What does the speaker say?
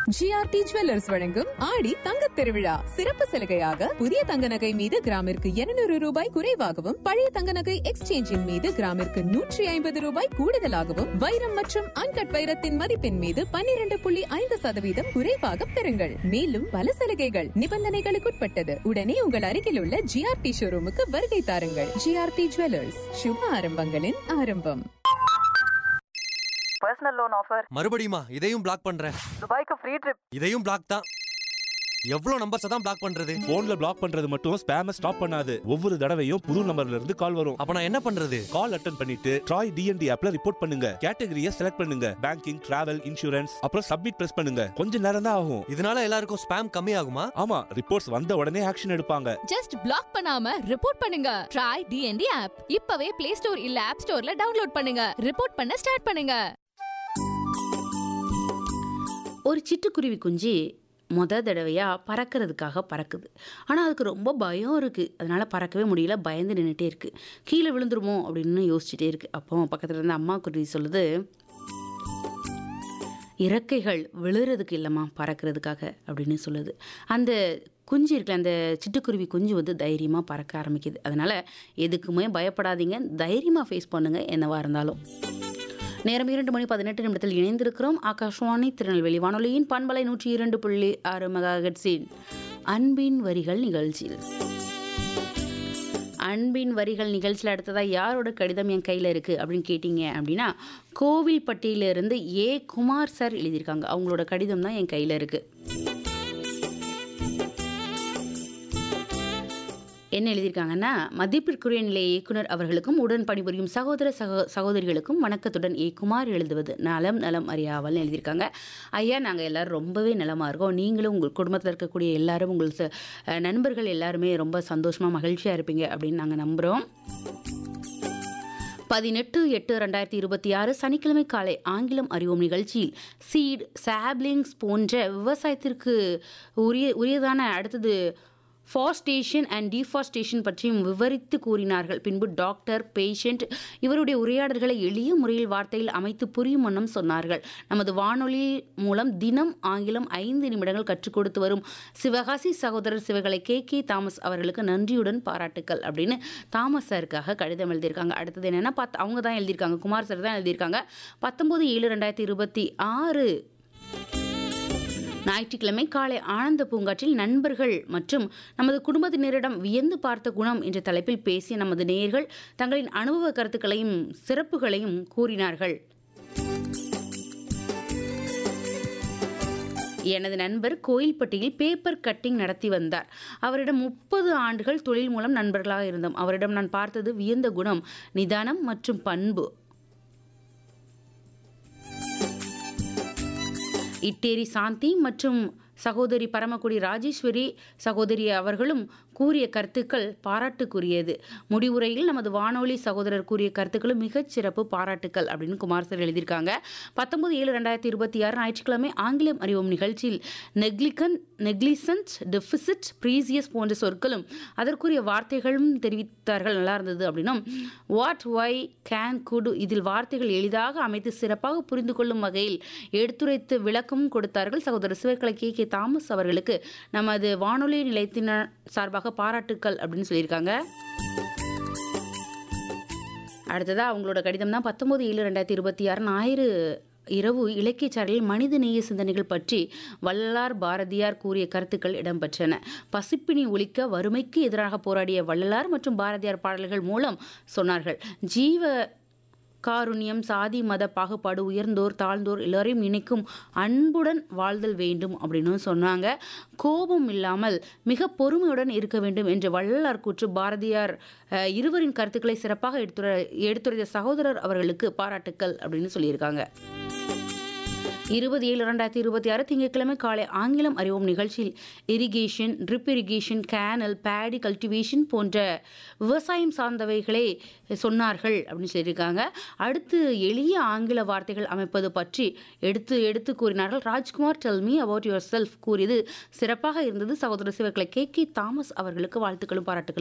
GRT jewellers வழங்கும் ஆடி தங்கத் திருவிழா சிறப்பு சலுகையாக புதிய தங்க நகை மீது கிராமிற்கு 200 ரூபாய் குறைவாகவும் பழைய தங்க நகை எக்ஸ்சேஞ்சின் மீது கிராமிற்கு நூற்றி ஐம்பது ரூபாய் கூடுதலாகவும் வைரம் மற்றும் அன்கட் வைரத்தின் மதிப்பின் மீது 12.5% புள்ளி ஐந்து சதவீதம் குறைவாக பெறுங்கள் மேலும் பல சலுகைகள் நிபந்தனைகளுக்குட்பட்டது உடனே உங்கள் அருகில் உள்ள ஜிஆர்டி ஷோரூமுக்கு வருகை தாருங்கள் ஜிஆர்டி ஜுவல்லர்ஸ் சுப ஆரம்பங்களின் ஆரம்பம் பர்சனல் லோன் ஆஃபர் மறுபடியுமா இதையும் பிளாக் பண்றேன் துபாய்க்கு ஃப்ரீ ட்ரிப் இதையும் பிளாக் தான் எவ்வளவு நம்பர்ஸ் தான் பிளாக் பண்றது போன்ல பிளாக் பண்றது மட்டும் ஸ்பேம ஸ்டாப் பண்ணாது ஒவ்வொரு தடவையும் புது நம்பர்ல இருந்து கால் வரும் அப்ப நான் என்ன பண்றது கால் அட்டன் பண்ணிட்டு ட்ராய் டிஎன்டி ஆப்ல ரிப்போர்ட் பண்ணுங்க கேட்டகரியை செலக்ட் பண்ணுங்க பேங்கிங் டிராவல் இன்சூரன்ஸ் அப்புறம் சப்மிட் பிரஸ் பண்ணுங்க கொஞ்ச நேரம் தான் ஆகும் இதனால எல்லாருக்கும் ஸ்பேம் கம்மி ஆகுமா ஆமா ரிப்போர்ட்ஸ் வந்த உடனே ஆக்ஷன் எடுப்பாங்க ஜஸ்ட் பிளாக் பண்ணாம ரிப்போர்ட் பண்ணுங்க ட்ரை டிஎன்டி ஆப் இப்பவே பிளே ஸ்டோர் இல்ல ஆப் ஸ்டோர்ல டவுன்லோட் பண்ணுங்க ரிப்போர்ட் பண்ண ஸ்டார்ட் பண்ணுங்க ஒரு சிட்டுக்குருவி குஞ்சு முத தடவையாக பறக்கிறதுக்காக பறக்குது ஆனால் அதுக்கு ரொம்ப பயம் இருக்குது அதனால் பறக்கவே முடியல பயந்து நின்றுட்டே இருக்குது கீழே விழுந்துருமோ அப்படின்னு யோசிச்சுட்டே இருக்குது அப்போ பக்கத்தில் இருந்த அம்மா குருவி சொல்லுது இறக்கைகள் விழுறதுக்கு இல்லைம்மா பறக்கிறதுக்காக அப்படின்னு சொல்லுது அந்த குஞ்சு இருக்குல்ல அந்த சிட்டுக்குருவி குஞ்சு வந்து தைரியமாக பறக்க ஆரம்பிக்குது அதனால் எதுக்குமே பயப்படாதீங்க தைரியமாக ஃபேஸ் பண்ணுங்கள் என்னவா இருந்தாலும் நேரம் இரண்டு மணி பதினெட்டு நிமிடத்தில் இணைந்திருக்கிறோம் ஆகாஷ்வாணி திருநெல்வேலி வானொலியின் பண்பலை நூற்றி இரண்டு புள்ளி ஆறு மெகாஹெட்ஸின் அன்பின் வரிகள் நிகழ்ச்சியில் அன்பின் வரிகள் நிகழ்ச்சியில் அடுத்ததாக யாரோட கடிதம் என் கையில் இருக்குது அப்படின்னு கேட்டிங்க அப்படின்னா கோவில்பட்டியிலிருந்து ஏ குமார் சார் எழுதியிருக்காங்க அவங்களோட கடிதம் தான் என் கையில் இருக்குது என்ன எழுதியிருக்காங்கன்னா மதிப்பிற்குரிய நிலைய இயக்குனர் அவர்களுக்கும் உடன் பணிபுரியும் சகோதர சகோ சகோதரிகளுக்கும் வணக்கத்துடன் ஏ குமார் எழுதுவது நலம் நலம் அறியாவல்னு எழுதியிருக்காங்க ஐயா நாங்கள் எல்லாரும் ரொம்பவே நலமாக இருக்கோம் நீங்களும் உங்கள் குடும்பத்தில் இருக்கக்கூடிய எல்லாரும் உங்கள் ச- அஹ் நண்பர்கள் எல்லாருமே ரொம்ப சந்தோஷமாக மகிழ்ச்சியாக இருப்பீங்க அப்படின்னு நாங்கள் நம்புகிறோம் பதினெட்டு எட்டு ரெண்டாயிரத்தி இருபத்தி ஆறு சனிக்கிழமை காலை ஆங்கிலம் அறிவோம் நிகழ்ச்சியில் சீட் சாப்லிங்ஸ் போன்ற விவசாயத்திற்கு உரிய உரியதான அடுத்தது ஃபாஸ்டேஷன் அண்ட் டீஃபாஸ்டேஷன் பற்றியும் விவரித்து கூறினார்கள் பின்பு டாக்டர் பேஷண்ட் இவருடைய உரையாடல்களை எளிய முறையில் வார்த்தையில் அமைத்து புரியும் வண்ணம் சொன்னார்கள் நமது வானொலி மூலம் தினம் ஆங்கிலம் ஐந்து நிமிடங்கள் கற்றுக் கொடுத்து வரும் சிவகாசி சகோதரர் சிவகலை கே கே தாமஸ் அவர்களுக்கு நன்றியுடன் பாராட்டுக்கள் அப்படின்னு தாமஸ் சாருக்காக கடிதம் எழுதியிருக்காங்க அடுத்தது என்னன்னா பத் அவங்க தான் எழுதியிருக்காங்க குமார் சார் தான் எழுதியிருக்காங்க பத்தொன்பது ஏழு ரெண்டாயிரத்தி இருபத்தி ஆறு ஞாயிற்றுக்கிழமை காலை ஆனந்த பூங்காற்றில் நண்பர்கள் மற்றும் நமது குடும்பத்தினரிடம் வியந்து பார்த்த குணம் என்ற தலைப்பில் பேசிய நமது நேயர்கள் தங்களின் அனுபவ கருத்துக்களையும் சிறப்புகளையும் கூறினார்கள் எனது நண்பர் கோயில்பட்டியில் பேப்பர் கட்டிங் நடத்தி வந்தார் அவரிடம் முப்பது ஆண்டுகள் தொழில் மூலம் நண்பர்களாக இருந்தோம் அவரிடம் நான் பார்த்தது வியந்த குணம் நிதானம் மற்றும் பண்பு இட்டேரி சாந்தி மற்றும் சகோதரி பரமக்குடி ராஜேஸ்வரி சகோதரி அவர்களும் கூறிய கருத்துக்கள் பாராட்டுக்குரியது முடிவுரையில் நமது வானொலி சகோதரர் கூறிய கருத்துக்களும் மிகச் சிறப்பு பாராட்டுக்கள் அப்படின்னு குமார் சார் எழுதியிருக்காங்க பத்தொன்பது ஏழு ரெண்டாயிரத்தி இருபத்தி ஆறு ஞாயிற்றுக்கிழமை ஆங்கிலம் அறிவோம் நிகழ்ச்சியில் நெக்லிகன் நெக்லிசன்ட் டெபிசிட் ப்ரீசியஸ் போன்ற சொற்களும் அதற்குரிய வார்த்தைகளும் தெரிவித்தார்கள் நல்லா இருந்தது அப்படின்னும் வாட் ஒய் கேன் குடு இதில் வார்த்தைகள் எளிதாக அமைத்து சிறப்பாக புரிந்து கொள்ளும் வகையில் எடுத்துரைத்து விளக்கமும் கொடுத்தார்கள் சகோதரர் சிவகலை கே கே தாமஸ் அவர்களுக்கு நமது வானொலி நிலையத்தினர் சார்பாக பாராட்டுக்கள் அப்படின்னு சொல்லியிருக்காங்க அடுத்ததாக அவங்களோட கடிதம் தான் பத்தொம்போது ஏழு ரெண்டாயிரத்தி இருபத்தி ஆறு ஞாயிறு இரவு இலக்கிய சாரலில் மனித நேய சிந்தனைகள் பற்றி வள்ளலார் பாரதியார் கூறிய கருத்துக்கள் இடம்பெற்றன பசிப்பினி ஒழிக்க வறுமைக்கு எதிராக போராடிய வள்ளலார் மற்றும் பாரதியார் பாடல்கள் மூலம் சொன்னார்கள் ஜீவ காருண்யம் சாதி மத பாகுபாடு உயர்ந்தோர் தாழ்ந்தோர் எல்லாரையும் நினைக்கும் அன்புடன் வாழ்தல் வேண்டும் அப்படின்னு சொன்னாங்க கோபம் இல்லாமல் மிக பொறுமையுடன் இருக்க வேண்டும் என்ற வள்ளலார் கூற்று பாரதியார் அஹ், இருவரின் கருத்துக்களை சிறப்பாக எடுத்துரை எடுத்துரைத்த சகோதரர் அவர்களுக்கு பாராட்டுக்கள் அப்படின்னு சொல்லியிருக்காங்க இருபது ஏழு ரெண்டாயிரத்தி இருபத்தி ஆறு திங்கட்கிழமை காலை ஆங்கிலம் அறிவோம் நிகழ்ச்சியில் irrigation drip irrigation canal paddy cultivation போன்ற விவசாயம் சார்ந்தவைகளை சொன்னார்கள் அப்படின்னு சொல்லியிருக்காங்க அடுத்து எளிய ஆங்கில வார்த்தைகள் அமைப்பது பற்றி எடுத்து எடுத்து கூறினார்கள் Rajkumar tell me about yourself கூறியது சிறப்பாக இருந்தது சகோதரர் சிவர்களை கே கே தாமஸ் அவர்களுக்கு வாழ்த்துக்களும் பாராட்டுகளும்